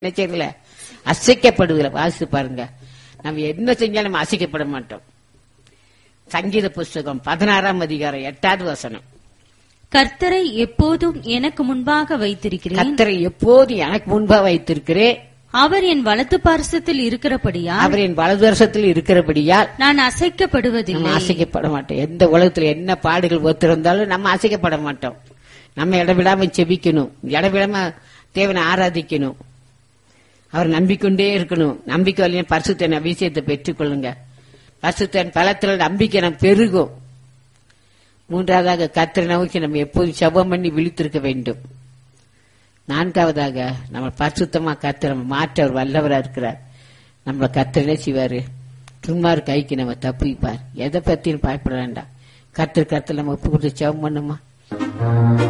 என்ன செய்யல அசைக்கப்படுகிற வாசித்து பாருங்க நம்ம என்ன செஞ்சாலும் நம்ம அசைக்கப்பட மாட்டோம் சங்கீத புஸ்தகம் பதினாறாம் அதிகாரம் எட்டாவது வசனம் கர்த்தரை எப்போதும் எனக்கு முன்பாக வைத்திருக்கிறேன் கத்தரை எப்போது எனக்கு முன்பா வைத்திருக்கிறேன் அவர் என் வலது பார்சத்தில் இருக்கிறபடியால் அவர் என் வலது வருஷத்தில் இருக்கிறபடியால் நான் அசைக்கப்படுவதில்லை நம்ம அசைக்கப்பட மாட்டோம் எந்த உலகத்துல என்ன பாடுகள் ஒத்திருந்தாலும் நம்ம அசைக்கப்பட மாட்டோம் நம்ம இடவிடாம செபிக்கணும் இடவிடாம தேவனை ஆராதிக்கணும் அவர் நம்பிக்கொண்டே இருக்கணும் நம்பிக்கை வழியா பரிசுத்தன் அபிஷேகத்தை பெற்றுக்கொள்ளுங்க பரிசுத்தன் பலத்தில் நம்பிக்கை நம்ம பெருகும் மூன்றாவதாக கத்திர நோக்கி நம்ம எப்போதும் செபம் பண்ணி விழித்திருக்க வேண்டும் நான்காவதாக நம்ம பரிசுத்தமா கத்திர நம்ம மாற்ற அவர் வல்லவரா இருக்கிறார் நம்மள கத்திரனே செய்வாரு துன்மார் கைக்கு நம்ம தப்பிப்பார் எதை பத்தியும் பயப்பட வேண்டாம் கத்திர கத்திர நம்ம ஒப்பு கொடுத்து செபம் பண்ணுமா